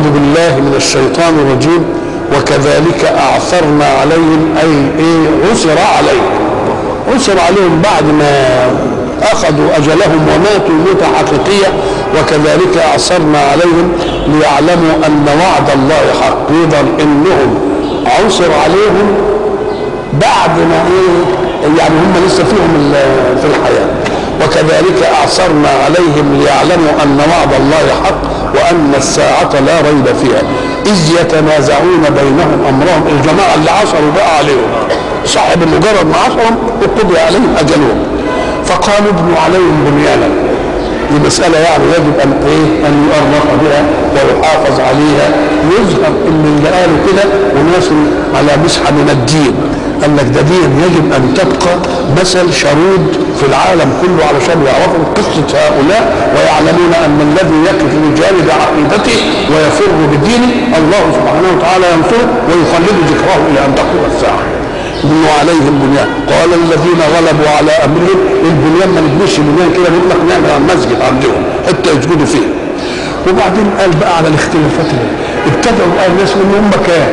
أعوذ بالله من الشيطان الرجيم وكذلك أعثرنا عليهم أي إيه عسر عليهم عسر عليهم بعد ما أخذوا أجلهم وماتوا موتة حقيقية وكذلك أعثرنا عليهم ليعلموا أن وعد الله حق يظهر إنهم عسر عليهم بعد ما إيه يعني هم لسه فيهم في الحياة وكذلك أعثرنا عليهم ليعلموا أن وعد الله حق وأن الساعة لا ريب فيها إذ يتنازعون بينهم أمرهم الجماعة اللي عصروا بقى عليهم صاحب مجرد ما عصرهم وقضي عليهم أجلهم فقالوا ابنوا عليهم بنيانا دي مسألة يعني يجب أن إيه أن يؤرخ بها ويحافظ عليها يظهر إن اللي قالوا كده وناس على مسحة من الدين قال لك ده دين يجب أن تبقى مثل شرود في العالم كله علشان يعرفوا قصة هؤلاء ويعلمون أن الذي يقف بجانب عقيدته ويفر بدينه الله سبحانه وتعالى ينصره ويخلد ذكره إلى أن تقوم الساعة بنوا عليهم بنيان قال الذين غلبوا على امرهم البنيان ما نبنيش بنيان كده نطلق نعمل على المسجد عندهم حتى يسجدوا فيه وبعدين قال بقى على الاختلافات اللي ابتدعوا بقى الناس من هم كام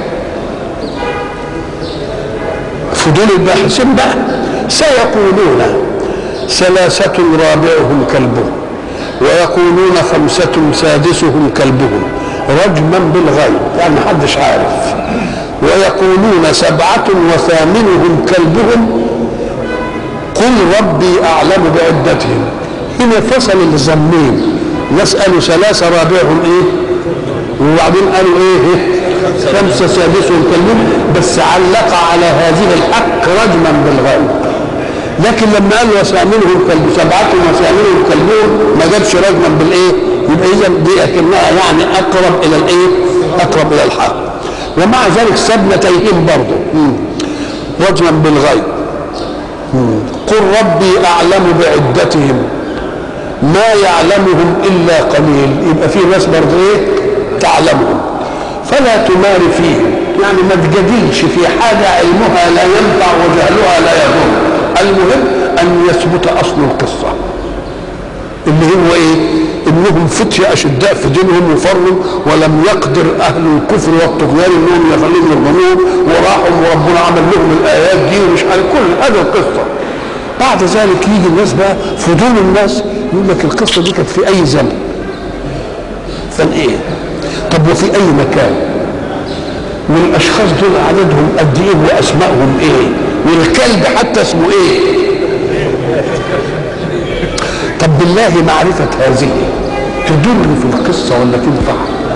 فضول الباحثين بقى سيقولون ثلاثة رابعهم كلبهم ويقولون خمسة سادسهم كلبهم رجما بالغيب يعني محدش عارف ويقولون سبعة وثامنهم كلبهم قل ربي أعلم بعدتهم هنا فصل الظنين ناس قالوا ثلاثة رابعهم إيه وبعدين قالوا إيه خمسة سادسهم كلبهم بس علق على هذه الحق رجما بالغيب لكن لما قال وثامنهم كلب سبعة وثامنهم كلبهم ما جابش رجما بالإيه يبقى إذا دي أكنها يعني أقرب إلى الإيه أقرب إلى الحق ومع ذلك سبنتيهم برضه رجما بالغيب قل ربي اعلم بعدتهم ما يعلمهم الا قليل يبقى في ناس برضه ايه تعلمهم فلا تمار فيهم يعني ما تجادلش في حاجه علمها لا ينفع وجهلها لا يضر المهم ان يثبت اصل القصه اللي هو ايه انهم فتية اشداء في دينهم وفروا ولم يقدر اهل الكفر والطغيان انهم يخليهم يرغموهم وراحوا وربنا عمل لهم الايات دي ومش عارف كل هذا القصه بعد ذلك يجي الناس بقى فضول الناس يقول لك القصه دي كانت في اي زمن فان ايه طب وفي اي مكان والاشخاص دول عددهم قد ايه واسمائهم ايه والكلب حتى اسمه ايه طب بالله معرفة هذه تدل في القصة ولا تنفع؟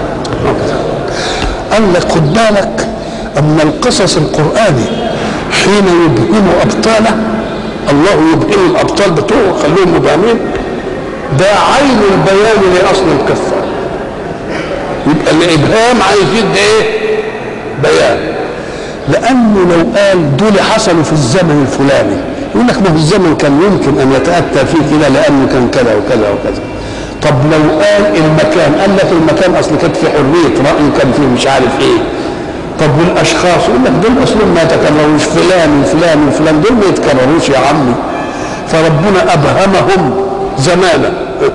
قال لك خد بالك أن القصص القرآني حين يبهم أبطاله الله يبهم الأبطال بتوعه خلوهم مبهمين ده عين البيان لأصل القصة يبقى الإبهام عايز يدي إيه؟ بيان لأنه لو قال دول حصلوا في الزمن الفلاني يقول لك ما هو الزمن كان يمكن ان يتاتى فيه كده لانه كان كذا وكذا وكذا طب لو قال المكان قال لك المكان اصل كانت في حريه راي كان فيه مش عارف ايه طب والاشخاص يقول لك دول اصلهم ما يتكرروش فلان وفلان وفلان دول ما يتكرروش يا عمي فربنا ابهمهم زمانا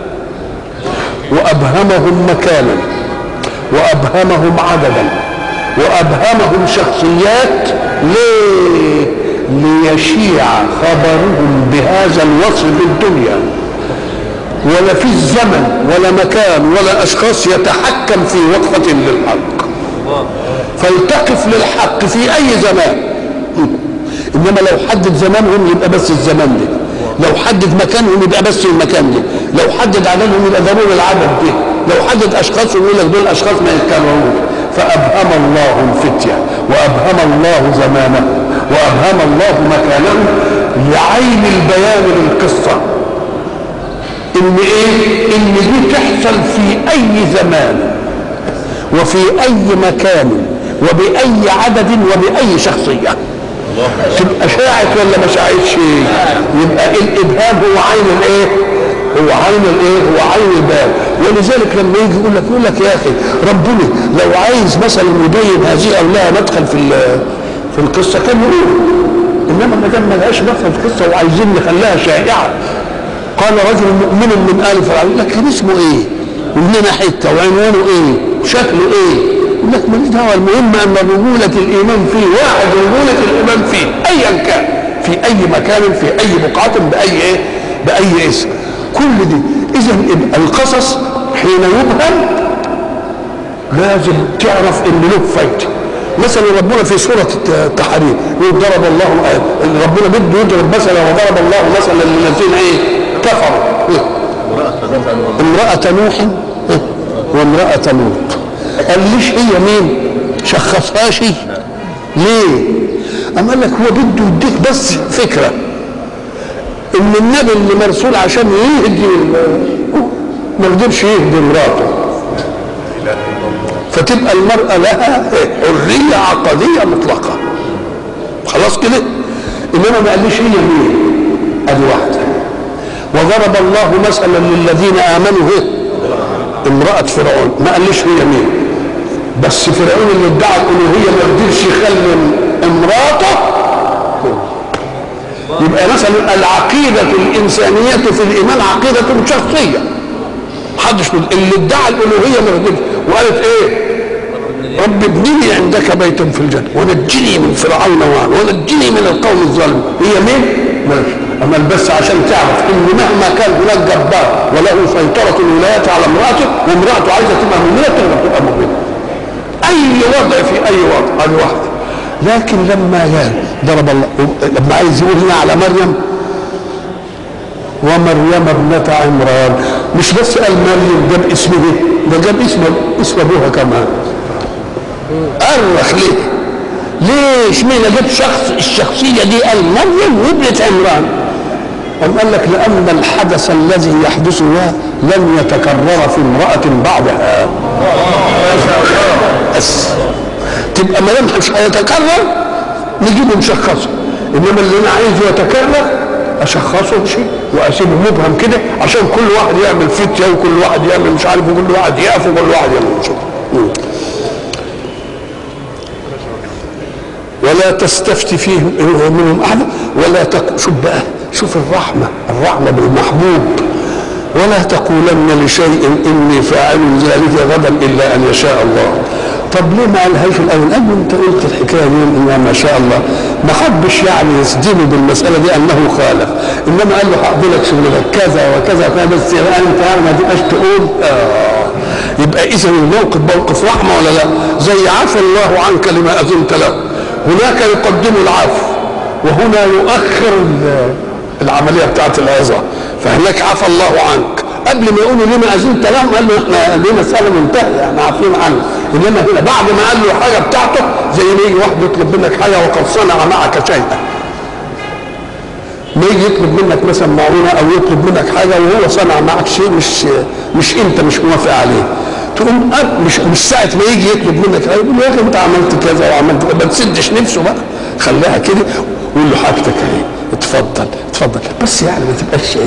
وابهمهم مكانا وابهمهم عددا وابهمهم شخصيات ليه ليشيع خبرهم بهذا الوصف بالدنيا ولا في الزمن ولا مكان ولا اشخاص يتحكم في وقفة للحق فلتقف للحق في اي زمان انما لو حدد زمانهم يبقى بس الزمان ده لو حدد مكانهم يبقى بس المكان ده لو حدد عددهم يبقى ضروري العدد ده لو حدد اشخاصهم يقول لك دول اشخاص ما يتكرروش فابهم الله الفتيه وابهم الله زمانه وابهم الله مكانه لعين البيان للقصه ان ايه ان دي تحصل في اي زمان وفي اي مكان وباي عدد وباي شخصيه تبقى شاعت ولا ما شاعتش يبقى الابهام هو عين الايه هو عين الايه هو عين الباب ولذلك لما يجي يقول لك يقول لك يا اخي ربنا لو عايز مثلا يبين هذه او لها مدخل في في القصه كان يقول انما ما دام ما لهاش مدخل في القصه وعايزين نخليها شائعه قال رجل مؤمن من ال فرعون لك كان اسمه ايه؟ ومننا حته وعنوانه ايه؟ شكله ايه يقول لك ماليش دعوه المهم ان رجوله الايمان فيه واحد رجوله الايمان فيه ايا كان في اي مكان في اي بقعه باي ايه باي اسم كل دي اذا القصص حين يبهم لازم تعرف ان له فايده مثلا ربنا في سورة التحريم يقول ضرب الله ربنا بده يضرب مثلا وضرب الله مثلا للذين ايه كفروا امرأة نوح وامرأة لوط قال ليش هي مين شخصهاش ليه أم قال لك هو بده يديك بس فكرة ان النبي اللي مرسول عشان يهدي ما قدرش يهدي مراته فتبقى المرأة لها حرية عقدية مطلقة خلاص كده إنما ما قاليش هي مين أدي واحدة وضرب الله مثلا للذين آمنوا هي امرأة فرعون ما قاليش هي مين بس فرعون اللي ادعى الألوهية ما قدرش يخلي امراته يبقى مثلا العقيدة الإنسانية في الإيمان عقيدة شخصية محدش اللي ادعى الألوهية ما قدرش وقالت ايه رب ابني لي عندك بيتا في الجنه ونجني من فرعون وعن ونجني من القوم الظالمين هي مين؟ ماشي اما بس عشان تعرف ان مهما كان هناك جبار وله سيطره الولايات على امراته وامراته عايزه تبقى مؤمنه تقدر تبقى مؤمنه اي وضع في اي وضع هذه واحده لكن لما قال ضرب الله لما عايز يقول هنا على مريم ومريم ابنة عمران مش بس قال مريم جاب اسمه ده جاب اسم اسم ابوها كمان أرخ ليه ليش مين جاب شخص الشخصية دي قال مريم وابنة عمران أم قال لك لأن الحدث الذي يحدث لها لن يتكرر في امرأة بعدها بس تبقى ما دام مش هيتكرر نجيبه نشخصه انما اللي انا عايزه يتكرر اشخصه شيء واسيبه مبهم كده عشان كل واحد يعمل فتيه وكل واحد يعمل مش عارف وكل واحد يقف وكل واحد يعمل مش ولا تستفت فيهم منهم احد ولا تق... شوف بقى شوف الرحمه الرحمه بالمحبوب ولا تقولن لشيء اني فاعل ذلك غدا الا ان يشاء الله طب ليه ما قالهاش الاول؟ قال له انت قلت الحكايه دي انها ما شاء الله ما حبش يعني يصدمه بالمساله دي انه خالف انما قال له هقضي لك شغلك كذا وكذا وكذا بس يعني انت يعني ما تبقاش تقول آه يبقى اذا الموقف موقف رحمه ولا لا؟ زي عفى الله عنك لما اذنت له هناك يقدم العفو وهنا يؤخر العمليه بتاعت العظه فهناك عفى الله عنك قبل ما يقولوا لما اذنت لهم قال له احنا دي مساله منتهيه احنا عارفين عنها انما هنا بعد ما قال له الحاجه بتاعته زي ما يجي واحد يطلب منك حاجه وقد صنع معك شيئا ما يجي يطلب منك مثلا معونه او يطلب منك حاجه وهو صنع معك شيء مش مش انت مش موافق عليه تقوم مش مش ساعه ما يجي يطلب منك حاجه يقول له يا اخي انت عملت كذا وعملت كذا ما تسدش نفسه بقى خليها كده وقول له حاجتك اهي اتفضل اتفضل بس يعني ما تبقاش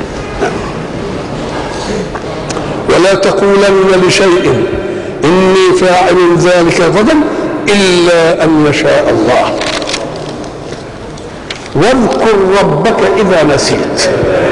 ولا تقولن لشيء اني فاعل ذلك غدا الا ان يشاء الله واذكر ربك اذا نسيت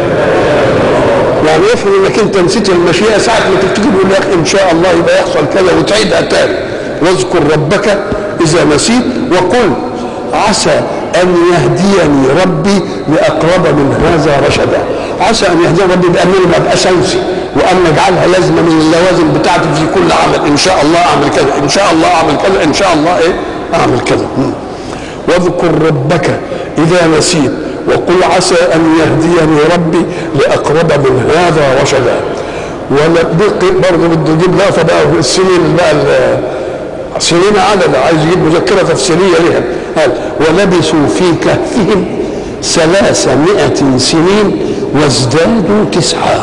يعني افرض انك انت نسيت المشيئه ساعه ما تفتكر يقول لك ان شاء الله يبقى يحصل كذا وتعيدها تاني واذكر ربك اذا نسيت وقل عسى ان يهديني ربي لاقرب من هذا رشدا عسى ان يهديني ربي بانني ما ابقاش انسي وان نجعلها لازمه من اللوازم بتاعتي في كل عمل ان شاء الله اعمل كذا ان شاء الله اعمل كذا ان شاء الله ايه اعمل كذا واذكر ربك اذا نسيت وقل عسى ان يهديني ربي لاقرب من هذا رشدا ولا برضه بده يجيب لقطه بقى السنين بقى سنين عدد عايز يجيب مذكره تفسيريه لها قال ولبثوا في كهفهم ثلاثمائة سنين وازدادوا تسعة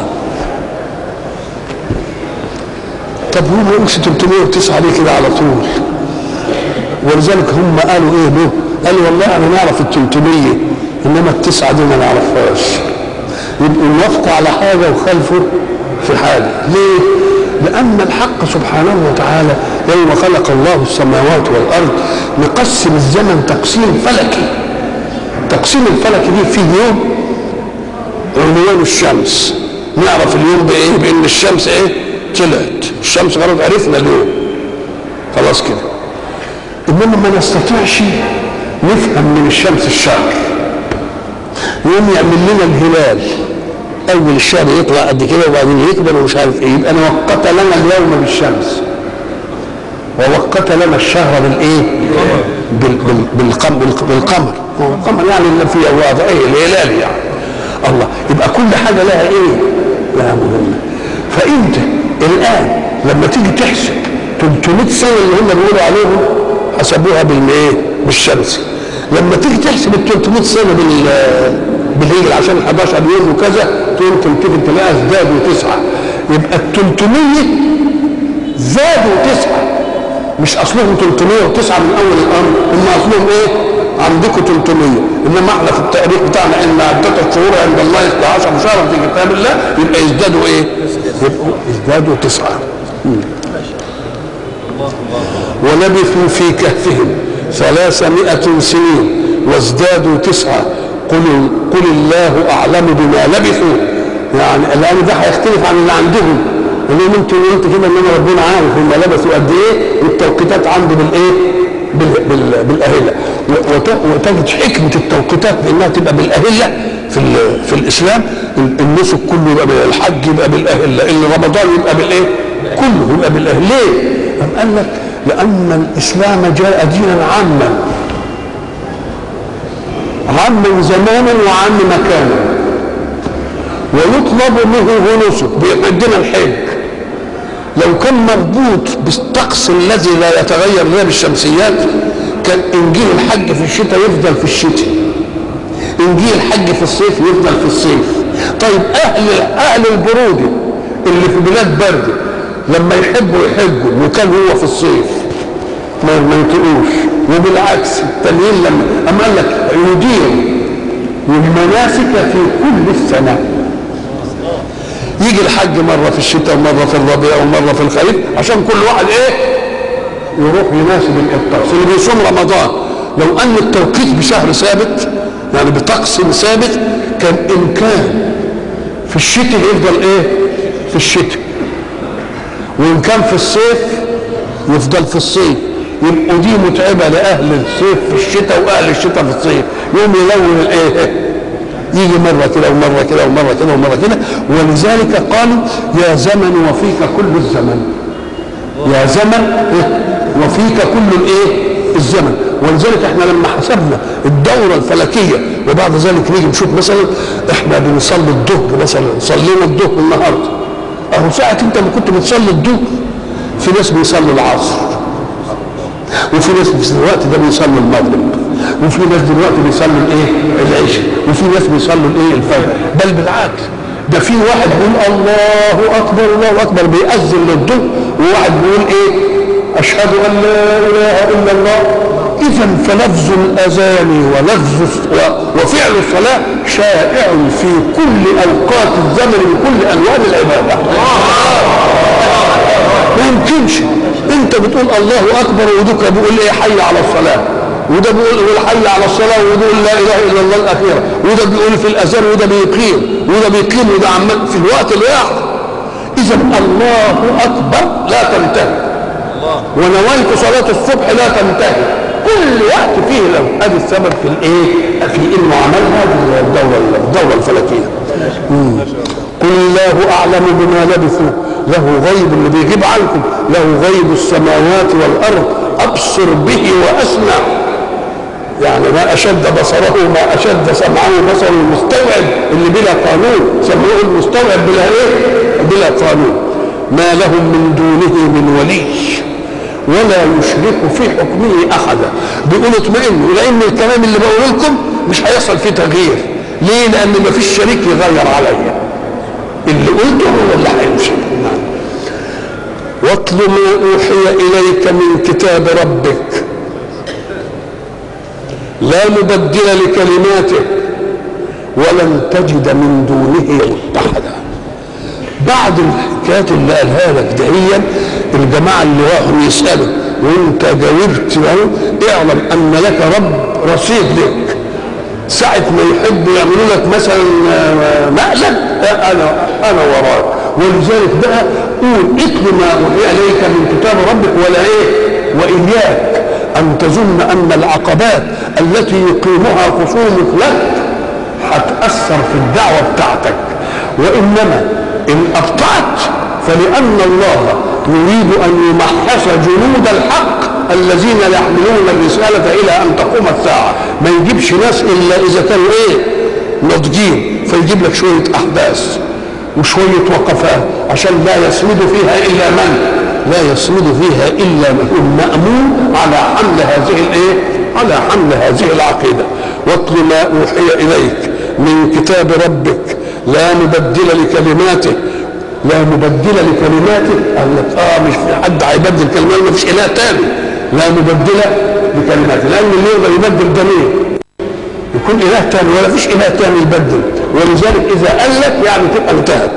طب هو ما يقولش 309 ليه كده على طول ولذلك هم قالوا ايه له قالوا والله انا نعرف ال 300 انما التسعه دي ما نعرفهاش يبقوا موافقوا على حاجه وخالفوا في حاجه ليه؟ لان الحق سبحانه وتعالى يوم خلق الله السماوات والارض مقسم الزمن تقسيم فلكي تقسيم الفلكي دي في يوم عنوان الشمس نعرف اليوم بايه؟ بان الشمس ايه؟ طلعت الشمس غربت عرفنا ليه خلاص كده انما ما نستطيعش نفهم من الشمس الشهر يقوم يعمل لنا الهلال اول الشهر يطلع قد كده وبعدين يكبر ومش عارف ايه يبقى انا وقت لنا اليوم بالشمس ووقت لنا الشهر بالايه؟ بال- بال- بالقمر بالقمر هو القمر يعني اللي فيه واضح ايه الهلال يعني الله يبقى كل حاجه لها ايه؟ لها مهمه فانت الان لما تيجي تحسب 300 سنه اللي هم بيقولوا عليهم حسبوها بالايه؟ بالشمس لما تيجي تحسب ال 300 سنه بال بالهجري عشان 11 يوم وكذا تقول تلتفت تلاقيها ازدادوا تسعه يبقى ال 300 زادوا تسعه مش اصلهم 309 من اول الامر هم اصلهم ايه؟ عندكم 300 انما احنا في التاريخ بتاعنا ان عدة الشهور عند الله 12 شهرا في كتاب الله يبقى يزدادوا ايه؟ يبقوا يزدادوا تسعه مم. ولبثوا في كهفهم ثلاثمائة سنين وازدادوا تسعة قل قل الله أعلم بما لبثوا يعني الآن ده هيختلف عن اللي عندهم لأن أنت قلت كده إن أنا ربنا عارف هم لبثوا قد إيه والتوقيتات عنده بالإيه؟ بال بال بالأهلة و- وت- وتجد حكمة التوقيتات بأنها تبقى بالأهلة في ال- في الإسلام النسك كله يبقى بالحج يبقى بالأهلة اللي رمضان يبقى بالإيه؟ كله يبقى بالأهلة ليه؟ أم قال لك لأن الإسلام جاء دينا عاما عاما زمانا وعام مكانا ويطلب منه نسك بيقدم الحج لو كان مربوط بالطقس الذي لا يتغير لا بالشمسيات كان انجيل الحج في الشتاء يفضل في الشتاء انجيل الحج في الصيف يفضل في الصيف طيب اهل اهل البرود اللي في بلاد برد لما يحبوا يحجوا وكان هو في الصيف ما ما يطيقوش وبالعكس التانيين لما اما قال لك يدير المناسك في كل السنه يجي الحج مره في الشتاء ومره في الربيع ومره في الخريف عشان كل واحد ايه يروح يناسب الطقس اللي بيصوم رمضان لو ان التوقيت بشهر ثابت يعني بطقس ثابت كان امكان في الشتاء يفضل ايه في الشتاء وان كان في الصيف يفضل في الصيف يبقوا دي متعبه لاهل الصيف في الشتاء واهل الشتاء في الصيف يوم يلون الايه يجي مره كده ومره كده ومره كده ومره كده ولذلك قالوا يا زمن وفيك كل الزمن يا زمن إيه؟ وفيك كل الايه الزمن ولذلك احنا لما حسبنا الدوره الفلكيه وبعد ذلك نيجي نشوف مثلا احنا بنصلي الظهر مثلا صلينا الظهر النهارده اهو ساعه انت ما كنت بتصلي الظهر في ناس بيصلوا العصر وفي ناس في الوقت ده بيصلوا المغرب وفي ناس دلوقتي بيصلوا الايه العشاء وفي ناس بيصلوا الايه الفجر بل بالعكس ده في واحد بيقول الله اكبر الله اكبر بيأذن للظهر وواحد بيقول ايه اشهد ان لا اله الا الله اذا فلفظ الاذان ولفظ و- وفعل الصلاه شائع في كل اوقات الزمن بكل الوان العباده ما يمكنش انت بتقول الله اكبر ودك بيقول ايه حي على الصلاه وده بيقول حي على الصلاه وده بيقول لا اله الا الله الاخيره وده بيقول في الاذان وده بيقيم وده بيقيم وده عمال في الوقت الواحد اذا الله اكبر لا تنتهي ونويت صلاه الصبح لا تنتهي كل وقت فيه له ادي السبب في الايه في انه عملها الدوره الدوره الفلكيه مم. قل الله اعلم بما لبثوا له غيب اللي بيغيب عنكم له غيب السماوات والارض ابصر به واسمع يعني ما اشد بصره ما اشد سمعه بصره المستوعب اللي بلا قانون سموه المستوعب بلا ايه بلا قانون ما لهم من دونه من ولي ولا يشرك في حكمه احدا بيقول اطمئنوا لان الكلام اللي بقوله لكم مش هيحصل فيه تغيير ليه لان ما فيش شريك يغير عليا اللي قلته هو اللي هيمشي نعم. واتل ما اوحي اليك من كتاب ربك لا مبدل لكلماته ولن تجد من دونه متحدا بعد الحكايات اللي قالها لك دهيا الجماعه اللي راحوا يسالوا وانت جاوبت له اعلم ان لك رب رصيد لك ساعة ما يحبوا يعملوا لك مثلا مقلب انا انا وراك ولذلك بقى قول اتل ما اوحي اليك من كتاب ربك ولا ايه واياك ان تظن ان العقبات التي يقيمها خصومك لك هتاثر في الدعوه بتاعتك وانما ان ابطات فلان الله يريد ان يمحص جنود الحق الذين يحملون الرساله الى ان تقوم الساعه ما يجيبش ناس الا اذا كانوا ايه ناضجين فيجيب لك شويه احداث وشويه وقفات عشان لا يسند فيها الا من لا يسند فيها الا من هو مامون على حمل هذه الايه على حمل هذه العقيده واتل ما اوحي اليك من كتاب ربك لا مبدل لكلماته لا مبدل لكلماته قال لك اه مش في حد هيبدل كلمات ما فيش اله تاني لا مبدل لكلماته لان اللي يقدر يبدل ده مين؟ يكون اله تاني ولا فيش اله تاني يبدل ولذلك اذا قال لك يعني تبقى انتهت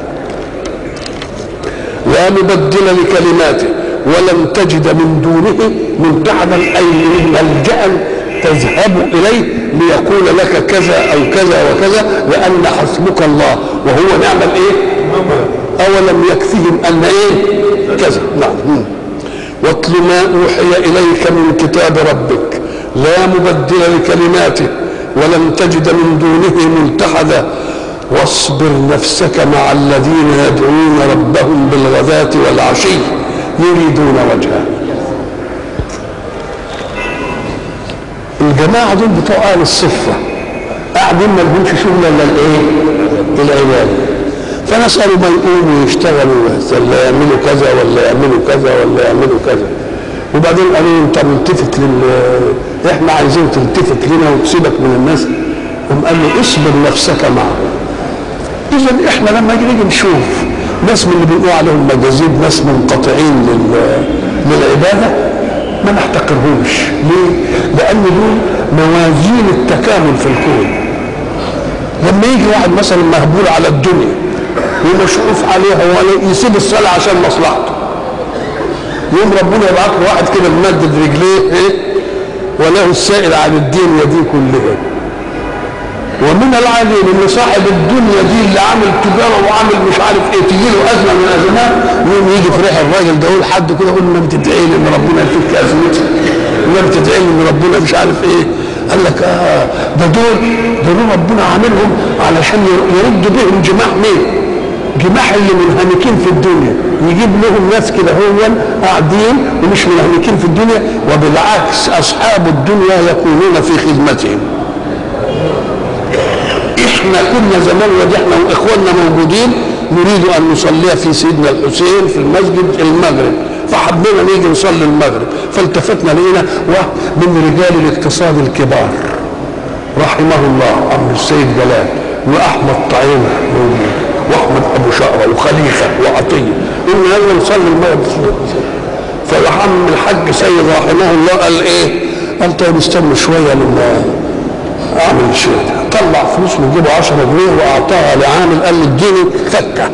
لا مبدل لكلماته ولن تجد من دونه ملتحدا اي ملجا تذهب اليه ليقول لك كذا او كذا وكذا لان حسبك الله وهو نعم الايه؟ اولم يكفهم ان ايه؟ كذا نعم واتل ما اوحي اليك من كتاب ربك لا مبدل لكلماته ولن تجد من دونه ملتحدا واصبر نفسك مع الذين يدعون ربهم بالغداة والعشي يريدون وجهه الجماعة دول بتوع أهل الصفة قاعدين ما لهمش شغل إلا الإيه؟ العبادة فنسألوا ما يقوموا يشتغلوا ولا يعملوا كذا ولا يعملوا كذا ولا يعملوا كذا وبعدين قالوا انت ملتفت لل احنا عايزين تلتفت لنا وتسيبك من الناس قام قال له اصبر نفسك معهم اذا احنا لما نيجي نشوف ناس من اللي بيقولوا عليهم مجازيب ناس منقطعين لل... للعباده ما نحتقرهمش ليه؟ لان دول موازين التكامل في الكون لما يجي واحد مثلا مهبول على الدنيا ومشروف عليها ولا يسيب الصلاه عشان مصلحته يوم ربنا يبعت له واحد كده ممدد رجليه ايه وله السائل عن الدين ودي كلها ومن العليم ان صاحب الدنيا دي اللي عامل تجاره وعامل مش عارف ايه تجي له ازمه من الازمات يوم يجي في ريح الراجل ده يقول حد كده يقول ما بتدعي لي ان ربنا يفك ازمتي وما بتدعي لي ان ربنا مش عارف ايه قال لك اه ده دول ده دول ربنا عاملهم علشان يرد بهم جماح مين؟ جماح اللي منهمكين في الدنيا يجيب لهم ناس كده هو قاعدين ومش منهمكين في الدنيا وبالعكس اصحاب الدنيا يكونون في خدمتهم احنا كنا زمان ودي احنا واخواننا موجودين نريد ان نصلي في سيدنا الحسين في المسجد المغرب فحبينا نيجي نصلي المغرب فالتفتنا لقينا من رجال الاقتصاد الكبار رحمه الله عبد السيد جلال واحمد طعيمه موجود واحمد ابو شقره وخليفه وعطيه قلنا يلا نصلي المغرب فراح عم الحاج سيد رحمه الله قال ايه؟ قال طيب استنوا شويه لما اعمل شيء طلع فلوس من جيبه 10 جنيه واعطاها لعامل قال له اديني فكه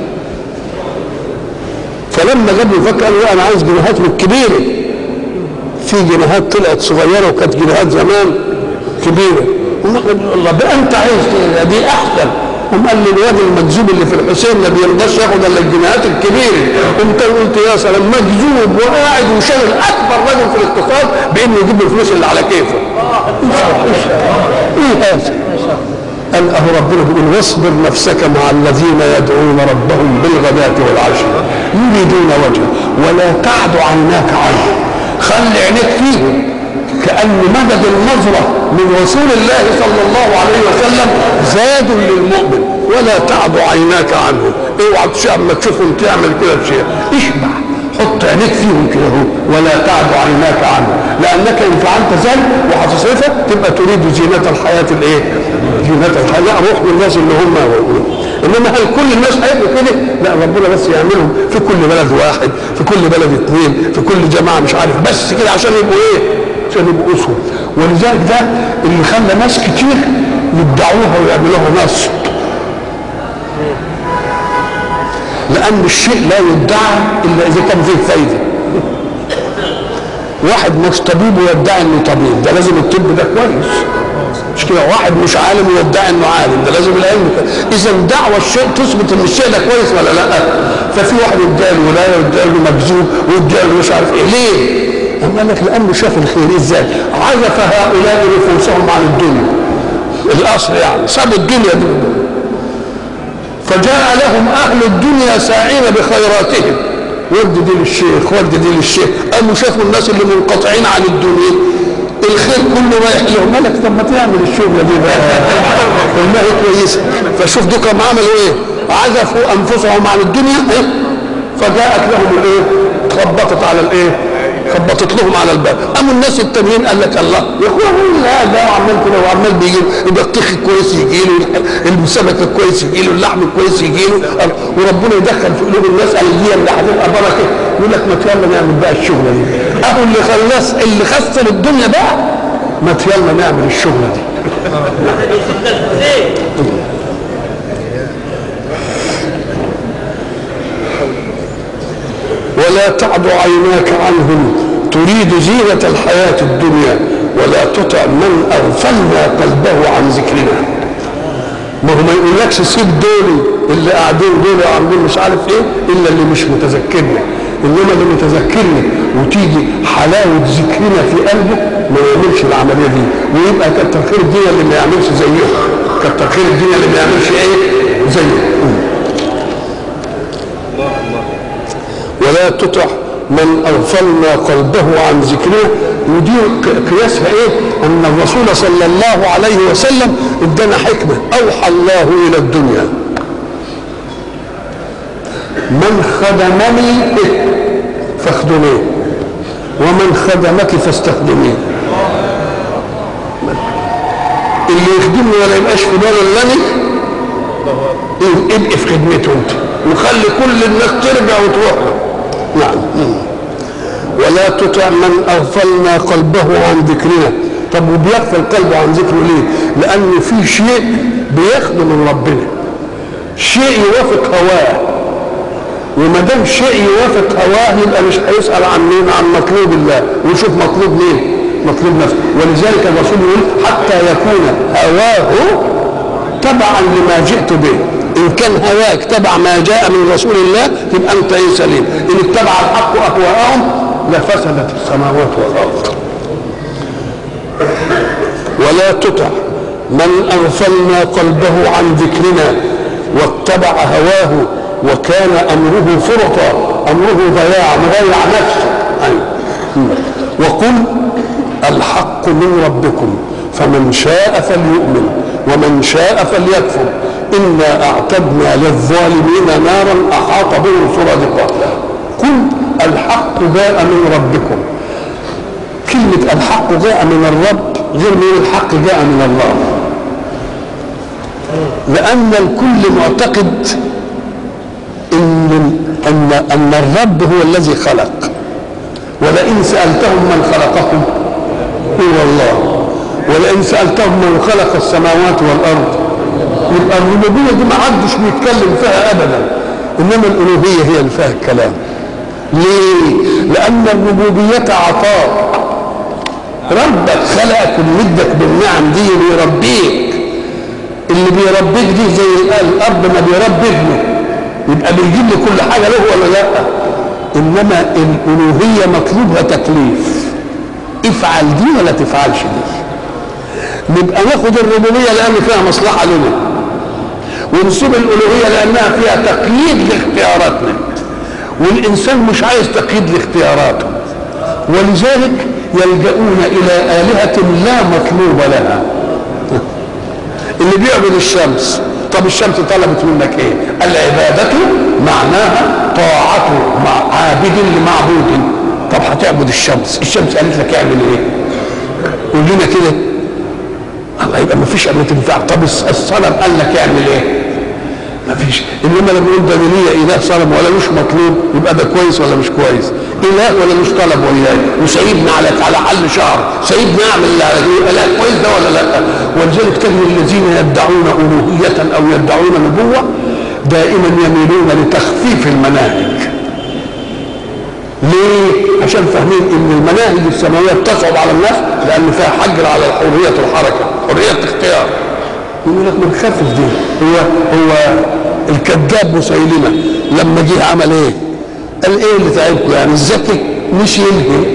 فلما جاب له فكه قال له انا عايز جنيهات من الكبيره في جنيهات طلعت صغيره وكانت جنيهات زمان كبيره ونحن الله بقى انت عايز دي احسن قام قال لي الواد المجذوب اللي في الحسين ما بيرضاش ياخد الا الجنيهات الكبيره قمت قلت يا سلام مجذوب وقاعد وشغل اكبر رجل في الاقتصاد بانه يجيب له الفلوس اللي على كيفه ايه هذا قال اهو ربنا بيقول واصبر نفسك مع الذين يدعون ربهم بالغداة والعشي يريدون وجهه ولا تعد عيناك عنهم خلي عينيك فيهم كأن مدد النظرة من رسول الله صلى الله عليه وسلم زاد للمؤمن ولا تعد عيناك عنهم اوعى تشاء اما تشوفهم تعمل كده بشيء اشبع حط عينيك فيهم كده اهو ولا تعد عيناك عنهم لانك ان فعلت ذلك وهتصرفها تبقى تريد زينة الحياة الايه؟ زينة الحياة لا روح للناس اللي هم انما هل كل الناس هيبقوا كده؟ لا ربنا بس يعملهم في كل بلد واحد في كل بلد اثنين في كل جماعة مش عارف بس كده عشان يبقوا ايه؟ عشان يبقوا اسود ولذلك ده اللي خلى ناس كتير يدعوها ويعملوها نصب لان الشيء لا يدعى الا اذا كان فيه فايده واحد مش طبيب ويدعي انه طبيب ده لازم الطب ده كويس مش كده واحد مش عالم ويدعي انه عالم ده لازم العلم اذا دعوى الشيء تثبت ان الشيء ده كويس ولا لا ففي واحد ادعي الولايه وادعي له مكذوب وادعي له مش عارف ايه ليه؟ أما قال لك لانه شاف الخير ازاي؟ عزف هؤلاء نفوسهم عن الدنيا الاصل يعني سابوا الدنيا دي فجاء لهم اهل الدنيا ساعين بخيراتهم ورد دي للشيخ ورد دي للشيخ قاموا شافوا الناس اللي منقطعين عن الدنيا الخير كله رايح لهم مالك طب ما تعمل الشغله دي بقى والله كويسه فشوف دول كانوا عملوا ايه عزفوا انفسهم عن الدنيا إيه؟ فجاءت لهم الايه خبطت على الايه خبطت لهم على الباب قاموا الناس التانيين قال لك الله يا اخويا لا ده عمال كده وعمال بيجي يبقى الطيخ الكويس يجي له السمك الكويس يجي له اللحم الكويس يجي له وربنا يدخل في قلوب الناس قال دي اللي هتبقى بركه يقول لك ما يلا نعمل بقى الشغله دي اهو اللي خلص اللي خسر الدنيا بقى ما يلا نعمل الشغله دي ولا تعد عيناك عنهم تريد زينة الحياة الدنيا ولا تطع من أغفلنا قلبه عن ذكرنا ما هو ما يقولكش سيب دول اللي قاعدين دول وعاملين مش عارف ايه الا اللي مش متذكرنا انما اللي متذكرني وتيجي حلاوه ذكرنا في قلبه ما يعملش العمليه دي ويبقى كتر خير الدنيا اللي ما يعملش زيه كتر خير الدنيا اللي ما يعملش ايه زيه ولا تطع من اغفلنا قلبه عن ذكرنا ودي قياسها ايه؟ ان الرسول صلى الله عليه وسلم ادانا حكمه اوحى الله الى الدنيا من خدمني فاخدميه ومن خدمك فاستخدميه اللي يخدمني ولا يبقاش في باله الا انا ابقي في خدمته انت وخلي كل الناس ترجع وتروح له نعم ولا تطع من اغفلنا قلبه عن ذكرنا طب وبيغفل قلبه عن ذكره ليه؟ لان في شيء بياخده من ربنا شيء يوافق هواه وما دام شيء يوافق هواه يبقى مش هيسال عن مين؟ عن مطلوب الله ويشوف مطلوب مين؟ مطلوب نفسه ولذلك الرسول يقول حتى يكون هواه تبعا لما جئت به ان كان هواك تبع ما جاء من رسول الله تبقى انت ايه سليم ان اتبع الحق اهواءهم لفسدت السماوات والارض ولا تطع من اغفلنا قلبه عن ذكرنا واتبع هواه وكان امره فرطا امره ضياع مضيع نفسه أيوه. وقل الحق من ربكم فمن شاء فليؤمن ومن شاء فليكفر إنا أعتدنا للظالمين نارا أحاط بهم سرادقها قل الحق جاء من ربكم كلمة الحق جاء من الرب غير من الحق جاء من الله لأن الكل معتقد إن أن أن الرب هو الذي خلق ولئن سألتهم من خلقكم هو الله ولئن سألتهم من خلق السماوات والأرض يبقى الربوبية دي ما حدش بيتكلم فيها أبدا إنما الألوهية هي اللي فيها الكلام ليه؟ لأن الربوبية عطاء ربك خلقك ومدك بالنعم دي بيربيك اللي بيربيك دي زي الأب ما بيربي ابنه يبقى بيجيب لي كل حاجة له ولا لا؟ إنما الألوهية مطلوبها تكليف افعل دي ولا تفعلش دي نبقى ناخد الربوبيه لان فيها مصلحه لنا ونسيب الالوهيه لانها فيها تقييد لاختياراتنا والانسان مش عايز تقييد لاختياراته ولذلك يلجؤون الى الهه لا مطلوب لها اللي بيعبد الشمس طب الشمس طلبت منك ايه العباده معناها طاعه مع عابد لمعبود طب هتعبد الشمس الشمس قالت لك اعمل ايه قول لنا كده الله يبقى ما فيش قبل تنفع طب الصنم قال لك اعمل ايه ما فيش انما لما نقول ده ليا اله صنم ولا مش مطلوب يبقى ده كويس ولا مش كويس اله ولا مش طلب وياي وسيبنا على على حل شهر سيبنا اعمل اللي على لا كويس ده ولا لا ولذلك تجد الذين يدعون الوهيه او يدعون نبوه دائما يميلون لتخفيف المناهج ليه؟ عشان فاهمين ان المناهج السماويه تصعب على الناس لان فيها حجر على حريه الحركه، حريه اختيار. يقول لك بنخفف دي هو هو الكذاب مسيلمه لما جه عمل ايه قال ايه اللي تعبكم يعني الذكي مش يلهي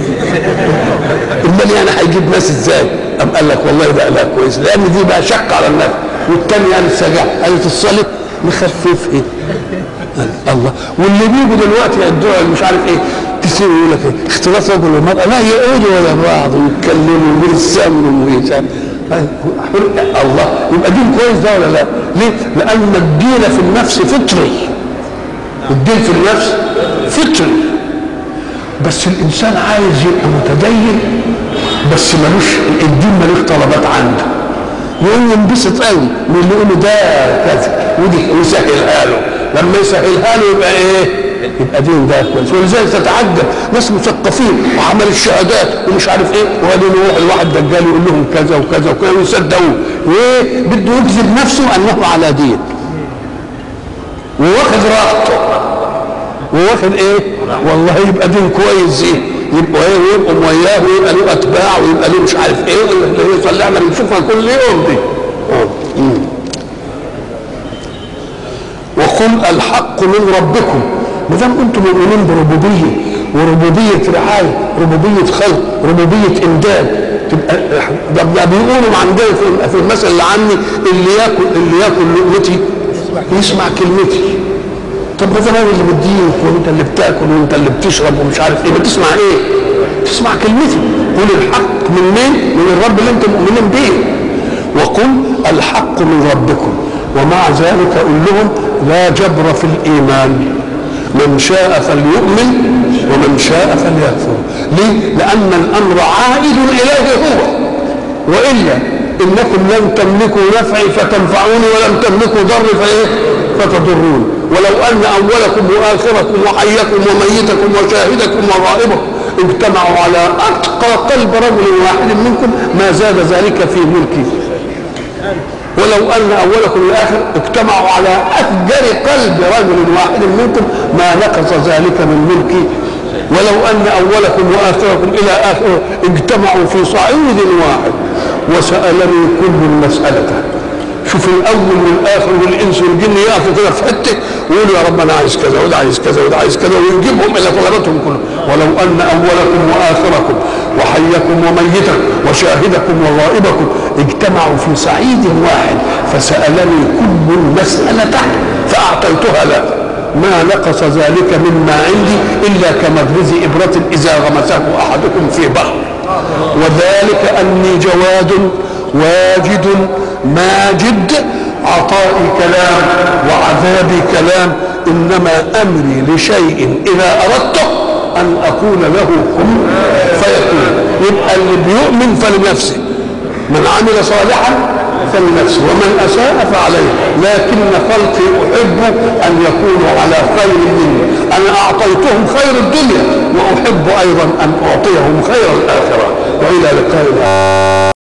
امال يعني هيجيب ناس ازاي قام قال لك والله ده لا كويس لان دي بقى شق على النفس والتاني قال السجع قالت الصلب نخفف ايه قال الله واللي بيجوا دلوقتي يدعوا مش عارف ايه تسير يقول لك ايه اختلاط رجل ومرأة لا يقعدوا ولا بعض ويتكلموا ويرسموا ويتعملوا الله يبقى دين كويس ده ولا لا؟ ليه؟ لأن الدين في النفس فطري الدين في النفس فطري بس الإنسان عايز يبقى متدين بس ملوش الدين ملوش طلبات عنده يقوم ينبسط قوي من اللي يقول له ده كذا ودي ويسهلها له لما يسهلها له يبقى ايه؟ يبقى دين ده كويس ولذلك تتعجب ناس مثقفين وعمل الشهادات ومش عارف ايه وبعدين يروح الواحد دجال يقول لهم كذا وكذا وكذا ويصدقوه ايه بده يكذب نفسه انه على دين وواخد راحته وواخد ايه والله يبقى دين كويس ايه يبقى ايه ويبقوا وياه ويبقى له اتباع ويبقى له مش عارف ايه اللي هي طلعنا بنشوفها كل يوم دي وقل الحق من ربكم ما دام انتم مؤمنين بربوبيه وربوبيه رعايه ربوبيه خلق ربوبيه امداد تبقى ده بيقولوا عندنا في في المثل اللي عني اللي ياكل اللي ياكل لقمتي يسمع كلمتي طب ما ده انا اللي بديك وانت اللي بتاكل وانت اللي بتشرب ومش عارف ايه بتسمع ايه؟ تسمع كلمتي قول الحق من مين؟ من الرب اللي انتم مؤمنين بيه وقل الحق من ربكم ومع ذلك قل لهم لا جبر في الايمان من شاء فليؤمن ومن شاء فليكفر ليه لان الامر عائد اليه هو والا انكم لن تملكوا نفعي فتنفعوني ولم تملكوا ضري فايه فتضرون ولو ان اولكم واخركم وحيكم وميتكم وشاهدكم وغائبكم اجتمعوا على اتقى قلب رجل واحد منكم ما زاد ذلك في ملكي ولو ان اولكم والاخر اجتمعوا على افجر قلب رجل واحد منكم ما نقص ذلك من ملكي ولو ان اولكم واخركم الى اخره اجتمعوا في صعيد واحد وسالني كل مسالته شوف الاول والاخر والانس والجن يقفوا كده في حته ويقولوا يا رب انا عايز كذا وده عايز كذا وده عايز كذا ويجيبهم الى طلباتهم كلهم ولو ان اولكم واخركم وحيكم وميتكم وشاهدكم وغائبكم اجتمعوا في صعيد واحد فسالني كل مساله فاعطيتها له ما نقص ذلك مما عندي الا كمبرز ابره اذا غمسه احدكم في بحر وذلك اني جواد واجد ماجد عطائي كلام وعذابي كلام انما امري لشيء اذا اردته ان اقول له كن فيكون يبقى اللي بيؤمن فلنفسه من عمل صالحا فلنفسه ومن اساء فعليه لكن خلقي احب ان يكونوا على خير مني انا اعطيتهم خير الدنيا واحب ايضا ان اعطيهم خير الاخره والى لقاء